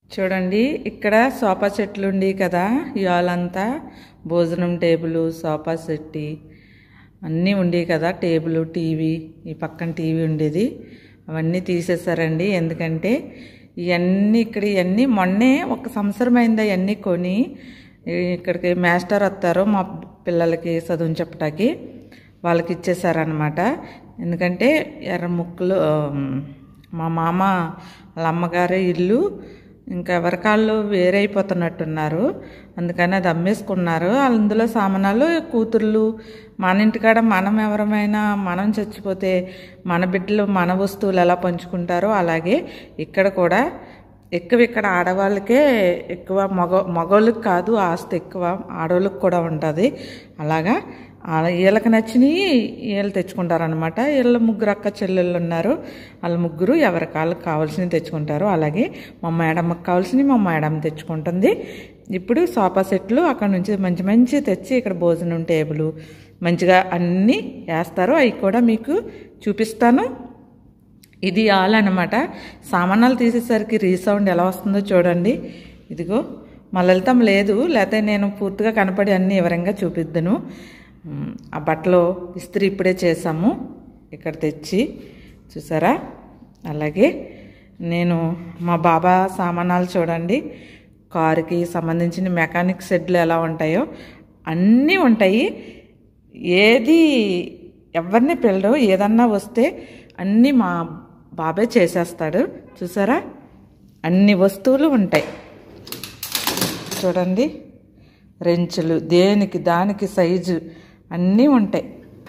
చూడండి ఇక్కడ సోఫా సెట్లు ఉండి కదా ఇవాళంతా భోజనం టేబుల్ సోఫా సెట్టి అన్నీ ఉండి కదా టేబుల్ టీవీ ఈ పక్కన టీవీ ఉండేది అవన్నీ తీసేశారండి ఎందుకంటే ఇవన్నీ ఇక్కడ ఇవన్నీ మొన్నే ఒక సంవత్సరం అయింది అవన్నీ కొని ఇక్కడికి మాస్టర్ వస్తారు మా పిల్లలకి చదువు చెప్పటానికి వాళ్ళకి ఇచ్చేసారనమాట ఎందుకంటే ఎర్ర ముక్కులు మా మామ వాళ్ళ అమ్మగారి ఇల్లు ఇంకా ఎవరికాళ్ళు వేరైపోతున్నట్టున్నారు అందుకని అది అమ్మేసుకున్నారు అందులో సామానాలు కూతుర్లు మన ఇంటికాడ మనం ఎవరమైనా మనం చచ్చిపోతే మన బిడ్డలు మన వస్తువులు ఎలా పంచుకుంటారో అలాగే ఇక్కడ కూడా ఎక్కువ ఇక్కడ ఆడవాళ్ళకే ఎక్కువ మగ మగవాళ్ళకి కాదు ఆస్తి ఎక్కువ ఆడవాళ్ళకి కూడా ఉంటుంది అలాగా వీళ్ళకి నచ్చినవి వీళ్ళు తెచ్చుకుంటారనమాట వీళ్ళ ముగ్గురు అక్క చెల్లెళ్ళు ఉన్నారు వాళ్ళ ముగ్గురు ఎవరి కాళ్ళకి కావాల్సినవి తెచ్చుకుంటారు అలాగే మా మేడమ్మకి కావాల్సినవి మా మేడం తెచ్చుకుంటుంది ఇప్పుడు సోఫా సెట్లు అక్కడ నుంచి మంచి మంచి తెచ్చి ఇక్కడ భోజనం టేబుల్ మంచిగా అన్నీ వేస్తారు అవి కూడా మీకు చూపిస్తాను ఇది ఆల్ అనమాట సామానాలు తీసేసరికి రీసౌండ్ ఎలా వస్తుందో చూడండి ఇదిగో మా లలితం లేదు లేకపోతే నేను పూర్తిగా కనపడి అన్ని వివరంగా చూపిద్దును ఆ బట్టలు ఇస్త్రీ ఇప్పుడే చేసాము ఇక్కడ తెచ్చి చూసారా అలాగే నేను మా బాబా సామానాలు చూడండి కారుకి సంబంధించిన మెకానిక్ సెడ్లు ఎలా ఉంటాయో అన్నీ ఉంటాయి ఏది ఎవరిని పిల్లడు ఏదన్నా వస్తే అన్నీ మా బాబే చేసేస్తాడు చూసారా అన్ని వస్తువులు ఉంటాయి చూడండి రెంచులు దేనికి దానికి సైజు అన్నీ ఉంటాయి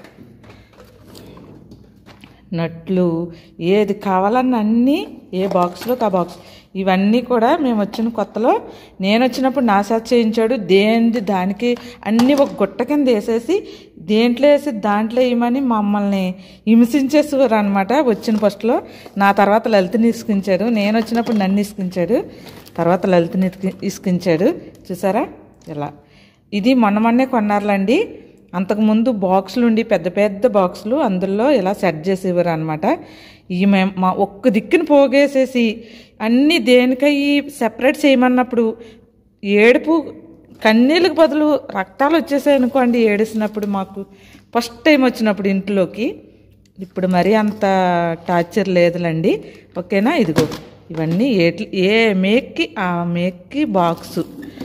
నట్లు ఏది కావాలన్న అన్నీ ఏ బాక్స్లో ఆ బాక్స్ ఇవన్నీ కూడా మేము వచ్చిన కొత్తలో నేను వచ్చినప్పుడు నా చేత చేయించాడు దేనిది దానికి అన్నీ ఒక గుట్ట కింద వేసేసి దేంట్లో వేసి దాంట్లో వేయమని మమ్మల్ని హింసించేసేవారు అనమాట వచ్చిన ఫస్ట్లో నా తర్వాత లలితని ఇసుకించాడు నేను వచ్చినప్పుడు నన్ను ఇసుకించాడు తర్వాత లలితని ఇసుకించాడు చూసారా ఇలా ఇది మొన్న మొన్నే కొన్నారులండి అంతకుముందు బాక్సులు ఉండి పెద్ద పెద్ద బాక్సులు అందులో ఇలా సెట్ చేసేవారు అనమాట ఈ మేము మా ఒక్క దిక్కుని పోగేసేసి అన్నీ దేనికయ్యి సెపరేట్ చేయమన్నప్పుడు ఏడుపు కన్నీళ్ళకి బదులు రక్తాలు వచ్చేసాయి అనుకోండి ఏడిసినప్పుడు మాకు ఫస్ట్ టైం వచ్చినప్పుడు ఇంట్లోకి ఇప్పుడు మరీ అంత టార్చర్ లేదులండి ఓకేనా ఇదిగో ఇవన్నీ ఏ ఏ మేక్కి ఆ మేక్కి బాక్సు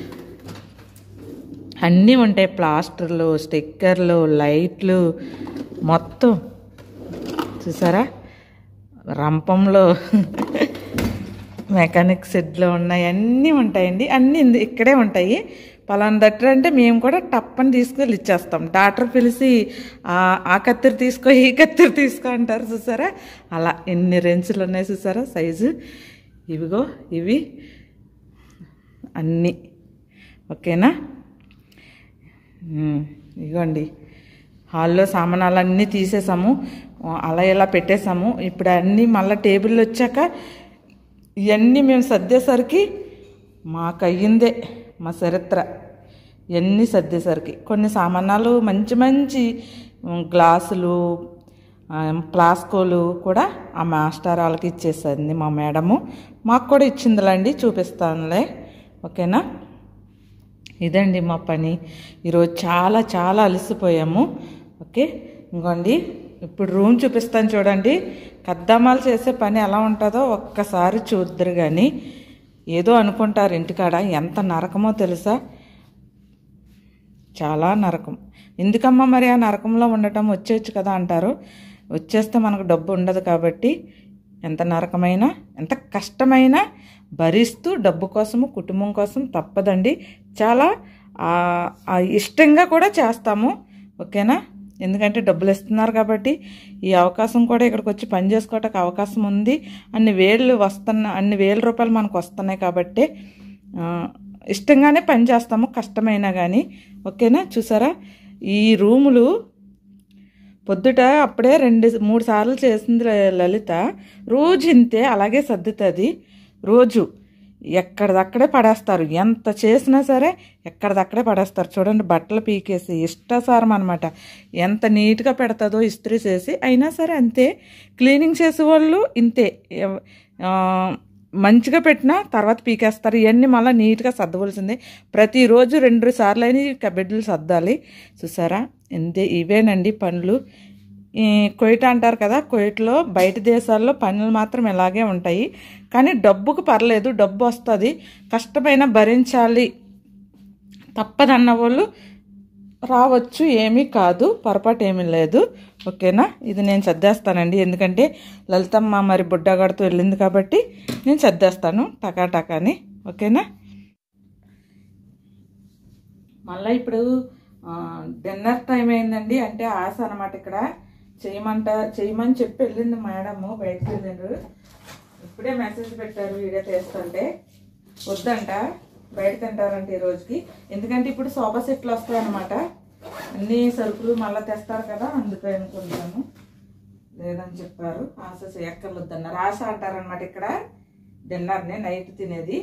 అన్నీ ఉంటాయి ప్లాస్టర్లు స్టిక్కర్లు లైట్లు మొత్తం చూసారా రంపంలో మెకానిక్ సెట్లో ఉన్నాయి అన్నీ ఉంటాయండి అన్నీ ఇక్కడే ఉంటాయి పలానా దగ్గర అంటే మేము కూడా టప్పని తీసుకెళ్ళి ఇచ్చేస్తాం డాక్టర్ పిలిచి ఆ కత్తిరి తీసుకో ఈ కత్తిరి తీసుకో అంటారు చూసారా అలా ఎన్ని రెంచులు ఉన్నాయి చూసారా సైజు ఇవిగో ఇవి అన్నీ ఓకేనా ఇగోండి హాల్లో సామానాలన్నీ తీసేసాము అలా ఇలా పెట్టేసాము ఇప్పుడు అన్నీ మళ్ళీ టేబుల్ వచ్చాక ఇవన్నీ మేము సర్దేసరికి మాకు అయ్యిందే మా చరిత్ర ఇవన్నీ సర్దేసరికి కొన్ని సామానాలు మంచి మంచి గ్లాసులు ప్లాస్కోలు కూడా ఆ మాస్టర్ వాళ్ళకి ఇచ్చేసింది మా మేడము మాకు కూడా ఇచ్చిందిలేండి చూపిస్తానులే ఓకేనా ఇదండి మా పని ఈరోజు చాలా చాలా అలసిపోయాము ఓకే ఇంకోండి ఇప్పుడు రూమ్ చూపిస్తాను చూడండి కద్దమాలు చేసే పని ఎలా ఉంటుందో ఒక్కసారి చూద్దరు కానీ ఏదో అనుకుంటారు ఇంటికాడ ఎంత నరకమో తెలుసా చాలా నరకం ఎందుకమ్మా మరి ఆ నరకంలో ఉండటం వచ్చేయచ్చు కదా అంటారు వచ్చేస్తే మనకు డబ్బు ఉండదు కాబట్టి ఎంత నరకమైనా ఎంత కష్టమైనా భరిస్తూ డబ్బు కోసము కుటుంబం కోసం తప్పదండి చాలా ఇష్టంగా కూడా చేస్తాము ఓకేనా ఎందుకంటే డబ్బులు ఇస్తున్నారు కాబట్టి ఈ అవకాశం కూడా ఇక్కడికి వచ్చి పని చేసుకోవటానికి అవకాశం ఉంది అన్ని వేళ్ళు వస్తున్న అన్ని వేల రూపాయలు మనకు వస్తున్నాయి కాబట్టి ఇష్టంగానే పని చేస్తాము కష్టమైనా కానీ ఓకేనా చూసారా ఈ రూములు పొద్దుట అప్పుడే రెండు మూడు సార్లు చేసింది లలిత రోజు ఇంతే అలాగే సర్దుతుంది రోజు ఎక్కడిదక్కడే పడేస్తారు ఎంత చేసినా సరే ఎక్కడిదక్కడే పడేస్తారు చూడండి బట్టలు పీకేసి ఇష్టాసారం అనమాట ఎంత నీట్గా పెడతాదో ఇస్త్రీ చేసి అయినా సరే అంతే క్లీనింగ్ చేసేవాళ్ళు ఇంతే మంచిగా పెట్టినా తర్వాత పీకేస్తారు ఇవన్నీ మళ్ళీ నీట్గా సర్దవలసిందే ప్రతిరోజు రెండు సార్లు అయినా బెడ్లు సర్దాలి చూసారా ఇంతే ఇవేనండి పనులు ఈ కొయిట అంటారు కదా కొయిట్లో బయట దేశాల్లో పనులు మాత్రం ఇలాగే ఉంటాయి కానీ డబ్బుకు పర్లేదు డబ్బు వస్తుంది కష్టమైన భరించాలి తప్పదన్న వాళ్ళు రావచ్చు ఏమీ కాదు పొరపాటు ఏమీ లేదు ఓకేనా ఇది నేను సర్దేస్తానండి ఎందుకంటే లలితమ్మ మరి బుడ్డగాడితో వెళ్ళింది కాబట్టి నేను సర్దేస్తాను టకా టకాని ఓకేనా మళ్ళీ ఇప్పుడు డిన్నర్ టైం అయిందండి అంటే ఆశ అనమాట ఇక్కడ చేయమంట చేయమని చెప్పి వెళ్ళింది మేడము బయటకు వెళ్ళిండ్రు ఇప్పుడే మెసేజ్ పెట్టారు వీడియో తీస్తుంటే వద్దంట బయట తింటారంట ఈ రోజుకి ఎందుకంటే ఇప్పుడు సోఫా సెట్లు వస్తాయన్నమాట అన్ని సరుకులు మళ్ళీ తెస్తారు కదా అందుకే అనుకుంటాను లేదని చెప్పారు ఆశ ఎక్కర్లొద్దన్నారు ఆశ అంటారనమాట ఇక్కడ డిన్నర్ని నైట్ తినేది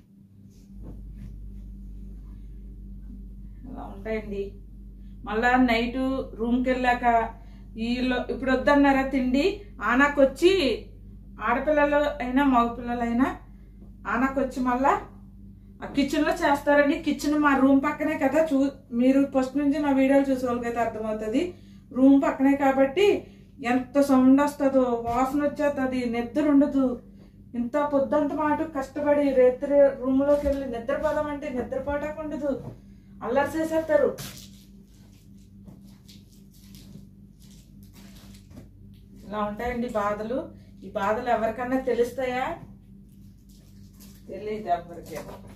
అలా ఉంటాయండి మళ్ళా నైట్ రూమ్కి వెళ్ళాక వీళ్ళు ఇప్పుడు వద్దన్నారా తిండి ఆనాకొచ్చి ఆడపిల్లలు అయినా మగపిల్లలైనా ఆనాకొచ్చి మళ్ళా ఆ కిచెన్లో చేస్తారండి కిచెన్ మా రూమ్ పక్కనే కదా చూ మీరు ఫస్ట్ నుంచి నా వీడియోలు చూసే వాళ్ళకైతే అర్థమవుతుంది రూమ్ పక్కనే కాబట్టి ఎంత సౌండ్ వస్తుందో వాసన వచ్చేస్తుంది నిద్ర ఉండదు ఇంత పొద్దంత మాట కష్టపడి రేత్రి రూమ్లోకి వెళ్ళి నిద్రపోదామంటే నిద్రపోవటానికి ఉండదు అల్లరి చేసేస్తారు ఇలా ఉంటాయండి బాధలు ఈ బాధలు ఎవరికన్నా తెలుస్తాయా తెలియదు ఎవరికి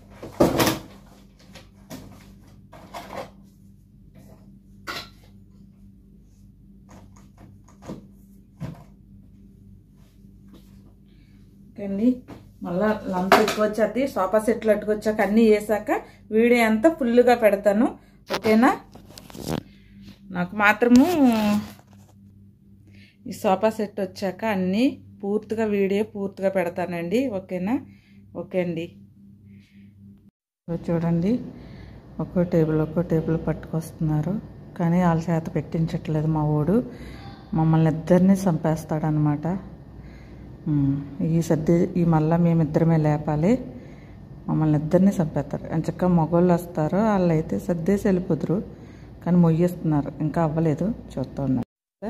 అండి మళ్ళా లంచ్ ఎట్టుకొచ్చేది సోఫా సెట్లు ఎట్టుకొచ్చాక అన్నీ వేసాక వీడియో అంతా ఫుల్గా పెడతాను ఓకేనా నాకు మాత్రము ఈ సోఫా సెట్ వచ్చాక అన్నీ పూర్తిగా వీడియో పూర్తిగా పెడతానండి ఓకేనా ఓకే అండి ఇదిగో చూడండి ఒక్కో టేబుల్ ఒక్కో టేబుల్ పట్టుకొస్తున్నారు కానీ వాళ్ళ చేత పెట్టించట్లేదు మా వాడు మమ్మల్ని ఇద్దరిని చంపేస్తాడనమాట ఉమ్, ఈ సర్ది ఈ మళ్ళా మేమిద్దరమే లేపాలి మమ్మల్ని ఇద్దరిని చంపేస్తారు ఎంచక్క మగవాళ్ళు వస్తారు వాళ్ళు అయితే సర్దేసి వెళ్ళిపోతురు కానీ మొయ్యేస్తున్నారు ఇంకా అవ్వలేదు చూస్తూ ఉన్నారు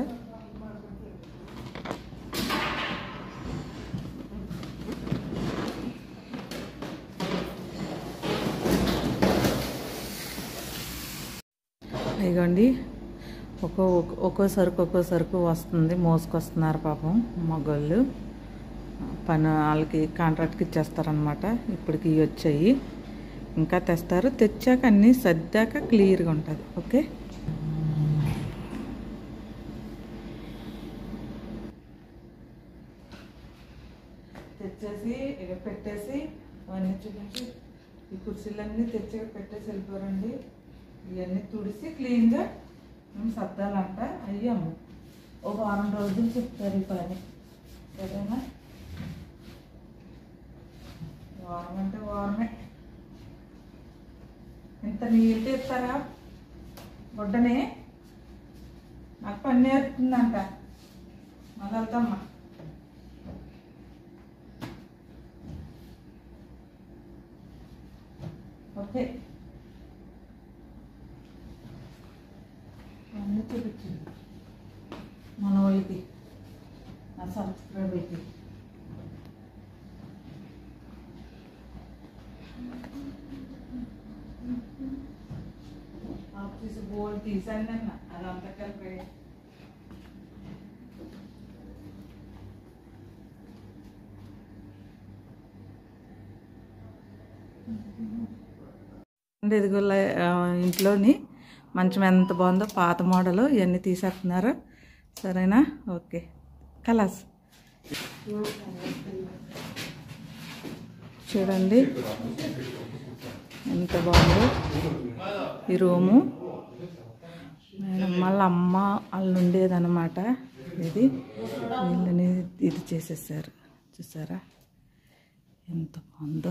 ఇదిగోండి ఒక్కో ఒక్కో సరుకు ఒక్కో సరుకు వస్తుంది మోసుకొస్తున్నారు పాపం మగోళ్ళు పని వాళ్ళకి కాంట్రాక్ట్కి ఇచ్చేస్తారనమాట ఇప్పటికి ఇవి వచ్చాయి ఇంకా తెస్తారు తెచ్చాక అన్నీ సర్దాక క్లియర్గా ఉంటుంది ఓకే తెచ్చేసి ఇక పెట్టేసి అవన్నీ చూపించి ఈ కుర్చీలన్నీ తెచ్చి ఇక్కడ పెట్టేసి వెళ్ళిపోరండి ఇవన్నీ తుడిసి క్లీన్గా మేము సర్దాలంట అయ్యాము ఓ వారం రోజులు చెప్తారు ఈ పని సరేనా వారం అంటే వారమే ఇంత నీళ్ళు తెస్తారా గుడ్డనే నాకు పని నేర్పుతుందంట మళ్ళీ వెళ్తామ్మా ఓకే అన్నీ చూపించింది మన వాళ్ళకి నా సబ్స్క్రైబర్కి ఆఫీస్ బోర్డు తీసాను అన్న అదంతా కలిపి అంటే ఇదిగో లై- ఆ, ఇంట్లోని మంచం ఎంత బాగుందో పాత మోడల్ ఇవన్నీ తీసేస్తున్నారు సరేనా ఓకే కలాస్ చూడండి ఎంత బాగుందో ఈ రూము మేడం వాళ్ళ అమ్మ వాళ్ళు ఉండేదన్నమాట ఇది వీళ్ళని ఇది చేసేసారు చూసారా ఎంత బాగుందో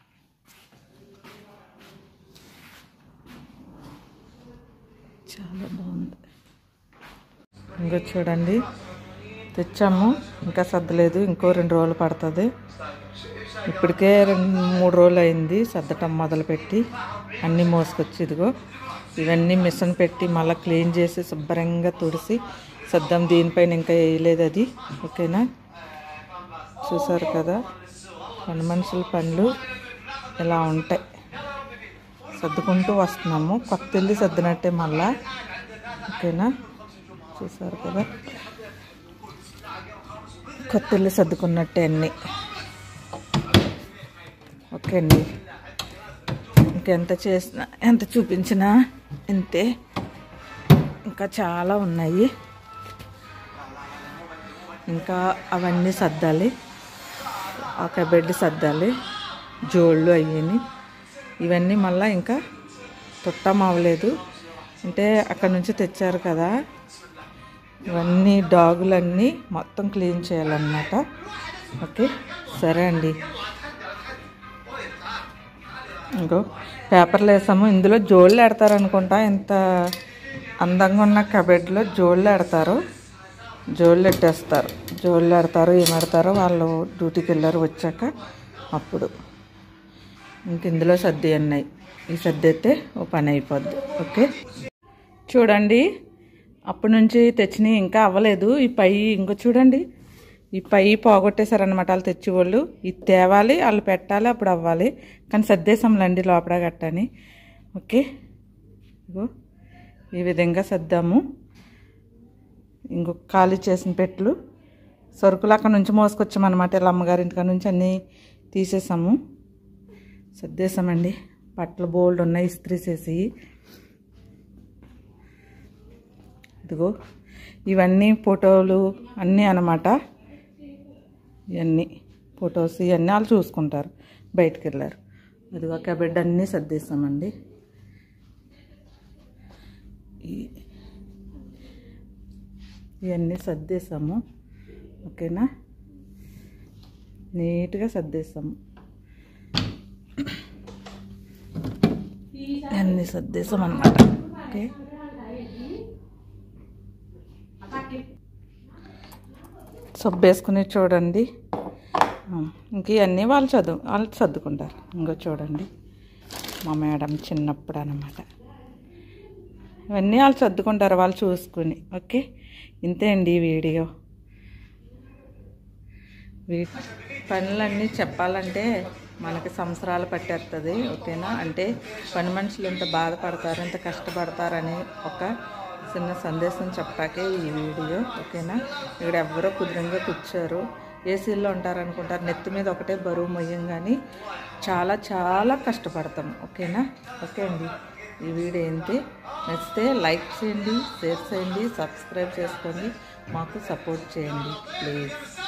చాలా బాగుంది ఇంకా చూడండి తెచ్చాము ఇంకా సర్దలేదు ఇంకో రెండు రోజులు పడుతుంది ఇప్పటికే రెండు మూడు రోజులు అయింది సర్దటం మొదలుపెట్టి అన్నీ మోసుకొచ్చి ఇదిగో ఇవన్నీ మిషన్ పెట్టి మళ్ళీ క్లీన్ చేసి శుభ్రంగా తుడిసి సర్దాం దీనిపైన ఇంకా వేయలేదు అది ఓకేనా చూసారు కదా పని మనుషుల పనులు ఇలా ఉంటాయి సర్దుకుంటూ వస్తున్నాము కొత్త ఇల్లు సర్దినట్టే మళ్ళా ఓకేనా చూసారు కదా కొత్త ఇల్లు సర్దుకున్నట్టే అన్నీ ఓకే అండి ఇంకెంత చేసినా ఎంత చూపించినా ఇంతే ఇంకా చాలా ఉన్నాయి ఇంకా అవన్నీ సర్దాలి ఒక బెడ్ సర్దాలి జోళ్ళు అయ్యని ఇవన్నీ మళ్ళీ ఇంకా తుట్టం అవ్వలేదు అంటే అక్కడ నుంచి తెచ్చారు కదా ఇవన్నీ డాగులన్నీ మొత్తం క్లీన్ చేయాలన్నమాట ఓకే సరే అండి ఇంకో పేపర్లు వేసాము ఇందులో జోళ్ళు ఎడతారు అనుకుంటా ఇంత అందంగా ఉన్న కబెడ్లో జోళ్ళు ఎడతారు జోళ్ళు ఎట్టేస్తారు జోళ్ళు ఎడతారు ఏం ఎడతారో వాళ్ళు డ్యూటీకి వెళ్ళారు వచ్చాక అప్పుడు ఇంక ఇందులో సర్ది ఉన్నాయి ఈ సర్ది అయితే ఓ పని అయిపోద్ది ఓకే చూడండి అప్పటి నుంచి తెచ్చినవి ఇంకా అవ్వలేదు ఈ పై ఇంకో చూడండి ఈ పై పోగొట్టేశారనమాట వాళ్ళు తెచ్చేవాళ్ళు ఇది తేవాలి వాళ్ళు పెట్టాలి అప్పుడు అవ్వాలి కానీ సర్దేశంలండి లోపల గట్టని ఓకే ఇగో ఈ విధంగా సర్దాము ఇంకొక ఖాళీ చేసిన పెట్లు సరుకులు అక్కడ నుంచి మోసుకొచ్చామన్నమాట ఇలా అమ్మగారింటి నుంచి అన్నీ తీసేసాము సర్దేశామండి బట్టలు బోల్డ్ ఉన్నాయి ఇస్త్రీ చేసి ఇదిగో ఇవన్నీ ఫోటోలు అన్నీ అన్నమాట ఇవన్నీ ఫొటోస్ ఇవన్నీ వాళ్ళు చూసుకుంటారు బయటికి వెళ్ళారు ఇదిగో కబెడ్ అన్నీ సర్దేశామండి ఈ- ఇవన్నీ సర్దేశాము ఓకేనా నీట్గా సర్దేశాము అన్నీ సర్దేశాం అనమాట ఓకే సబ్బు వేసుకుని చూడండి ఆ, ఇంక ఇవన్నీ వాళ్ళు చదువు వాళ్ళు సర్దుకుంటారు ఇంకో చూడండి మా మేడం చిన్నప్పుడు అనమాట ఇవన్నీ వాళ్ళు సర్దుకుంటారు వాళ్ళు చూసుకుని ఓకే ఇంతే అండి ఈ వీడియో వీ పనులన్నీ చెప్పాలంటే మనకి సంవత్సరాలు పట్టేస్తుంది ఓకేనా అంటే పని మనుషులు ఎంత బాధపడతారు ఎంత కష్టపడతారని ఒక చిన్న సందేశం చెప్పాకే ఈ వీడియో ఓకేనా ఇక్కడ ఎవ్వరో కుదురంగా కూర్చోరు ఏసీల్లో ఉంటారనుకుంటారు నెత్తి మీద ఒకటే బరువు మొయ్యం కానీ చాలా చాలా కష్టపడతాం ఓకేనా ఓకే అండి ఈ వీడియో ఏంటి నచ్చితే లైక్ చేయండి షేర్ చేయండి సబ్స్క్రైబ్ చేసుకోండి మాకు సపోర్ట్ చేయండి ప్లీజ్